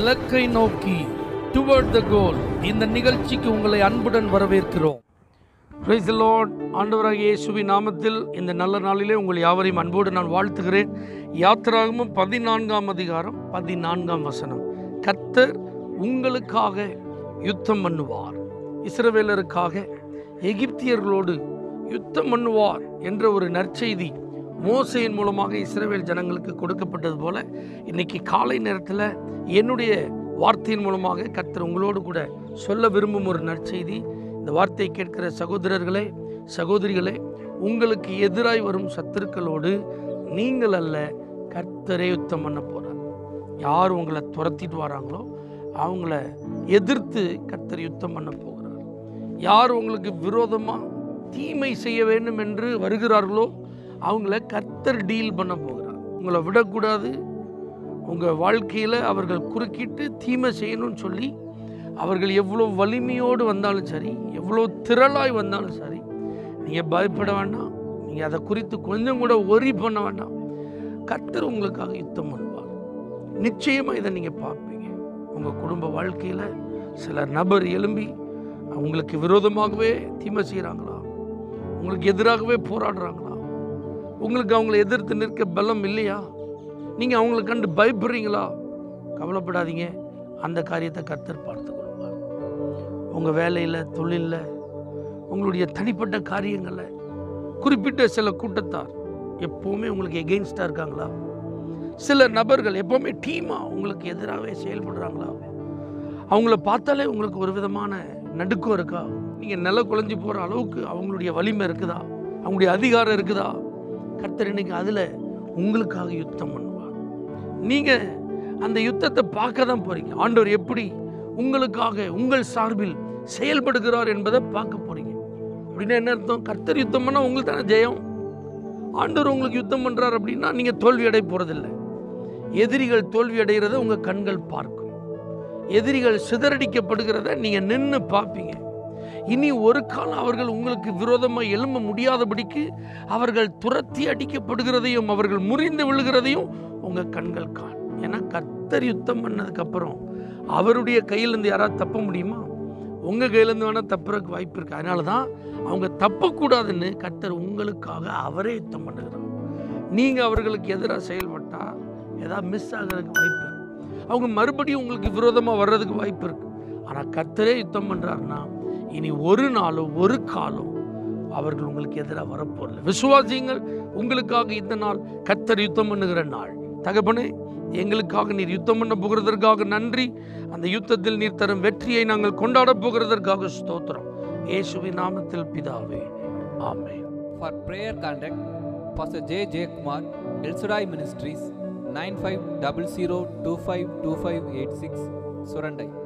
இலக்கை நோக்கி டுவர்ட் த கோல் இந்த நிகழ்ச்சிக்கு உங்களை அன்புடன் வரவேற்கிறோம் பிரைஸ் லார்ட் ஆண்டவராகிய இயேசுவின் நாமத்தில் இந்த நல்ல நாளிலே உங்கள் யாவரையும் அன்போடு நான் வாழ்த்துகிறேன் யாத்திராகமும் பதினான்காம் அதிகாரம் பதினான்காம் வசனம் கர்த்தர் உங்களுக்காக யுத்தம் பண்ணுவார் இஸ்ரவேலருக்காக எகிப்தியர்களோடு யுத்தம் பண்ணுவார் என்ற ஒரு நற்செய்தி மோசையின் மூலமாக இஸ்ரவேல் ஜனங்களுக்கு கொடுக்கப்பட்டது போல இன்னைக்கு காலை நேரத்தில் என்னுடைய வார்த்தையின் மூலமாக கர்த்தர் உங்களோடு கூட சொல்ல விரும்பும் ஒரு நற்செய்தி இந்த வார்த்தையை கேட்கிற சகோதரர்களே சகோதரிகளே உங்களுக்கு எதிராய் வரும் சத்துருக்களோடு நீங்கள் அல்ல கர்த்தரே யுத்தம் பண்ண போறார் யார் உங்களை துரத்திட்டு வராங்களோ அவங்கள எதிர்த்து கர்த்தர் யுத்தம் பண்ண போகிறார் யார் உங்களுக்கு விரோதமாக தீமை செய்ய வேண்டும் என்று வருகிறார்களோ அவங்கள கர்த்தர் டீல் பண்ண போகிறார் உங்களை விடக்கூடாது உங்கள் வாழ்க்கையில் அவர்கள் குறுக்கிட்டு தீமை செய்யணும்னு சொல்லி அவர்கள் எவ்வளோ வலிமையோடு வந்தாலும் சரி எவ்வளோ திரளாய் வந்தாலும் சரி நீங்கள் பயப்பட வேண்டாம் நீங்கள் அதை குறித்து கொஞ்சம் கூட ஒரி பண்ண வேண்டாம் கர்த்தர் உங்களுக்காக யுத்தம் பண்ணுவார் நிச்சயமாக இதை நீங்கள் பார்ப்பீங்க உங்கள் குடும்ப வாழ்க்கையில் சில நபர் எழும்பி உங்களுக்கு விரோதமாகவே தீமை செய்கிறாங்களா உங்களுக்கு எதிராகவே போராடுறாங்களா உங்களுக்கு அவங்கள எதிர்த்து நிற்க பலம் இல்லையா நீங்கள் அவங்கள கண்டு பயப்படுறீங்களா கவலைப்படாதீங்க அந்த காரியத்தை கர்த்தர் பார்த்து கொள்வார் உங்கள் வேலையில் தொழிலில் உங்களுடைய தனிப்பட்ட காரியங்களில் குறிப்பிட்ட சில கூட்டத்தார் எப்போவுமே உங்களுக்கு எகெயின்ஸ்டாக இருக்காங்களா சில நபர்கள் எப்போவுமே டீமாக உங்களுக்கு எதிராகவே செயல்படுறாங்களா அவங்கள பார்த்தாலே உங்களுக்கு ஒரு விதமான நடுக்கம் இருக்கா நீங்கள் நில குழஞ்சி போகிற அளவுக்கு அவங்களுடைய வலிமை இருக்குதா அவங்களுடைய அதிகாரம் இருக்குதா கர்த்தர் இன்னைக்கு அதில் உங்களுக்காக யுத்தம் பண்ணுவார் நீங்கள் அந்த யுத்தத்தை பார்க்க தான் போகிறீங்க ஆண்டவர் எப்படி உங்களுக்காக உங்கள் சார்பில் செயல்படுகிறார் என்பதை பார்க்க போகிறீங்க அப்படின்னா என்ன அர்த்தம் கர்த்தர் யுத்தம் பண்ணால் உங்களுக்கு தானே ஜெயம் ஆண்டவர் உங்களுக்கு யுத்தம் பண்ணுறார் அப்படின்னா நீங்கள் தோல்வி அடைய போகிறதில்ல எதிரிகள் தோல்வி அடைகிறத உங்கள் கண்கள் பார்க்கும் எதிரிகள் சிதறடிக்கப்படுகிறத நீங்கள் நின்று பார்ப்பீங்க இனி ஒரு காலம் அவர்கள் உங்களுக்கு விரோதமாக எழும்ப முடியாதபடிக்கு அவர்கள் துரத்தி அடிக்கப்படுகிறதையும் அவர்கள் முறிந்து விழுகிறதையும் உங்கள் கண்கள் காணும் ஏன்னா கர்த்தர் யுத்தம் பண்ணதுக்கப்புறம் அவருடைய கையிலேருந்து யாராவது தப்ப முடியுமா உங்கள் கையிலேருந்து வேணால் தப்புறதுக்கு வாய்ப்பு இருக்குது அதனால தான் அவங்க தப்பக்கூடாதுன்னு கர்த்தர் உங்களுக்காக அவரே யுத்தம் பண்ணுகிறார் நீங்கள் அவர்களுக்கு எதிராக செயல்பட்டால் ஏதாவது மிஸ் ஆகிறதுக்கு வாய்ப்பு இருக்கு அவங்க மறுபடியும் உங்களுக்கு விரோதமாக வர்றதுக்கு வாய்ப்பு இருக்குது ஆனால் கர்த்தரே யுத்தம் பண்ணுறாருன்னா இனி ஒரு நாளும் ஒரு காலம் அவர்கள் உங்களுக்கு எதிராக வரப்போறல விசுவாசியுங்கள் உங்களுக்காக இந்த நாள் கர்த்தர் யுத்தம் பண்ணுகிற நாள் தகப்பனே எங்களுக்காக நீர் யுத்தம் பண்ண போகிறதற்காக நன்றி அந்த யுத்தத்தில் நீர் தரும் வெற்றியை நாங்கள் கொண்டாட போகிறதற்காக ஸ்தோத்திரம் இயேசுவின் நாமத்தில் பிதாவே ஆமென் For prayer contact, Pastor J. J. Kumar, El Shaddai Ministries, 9500252586, Surandai.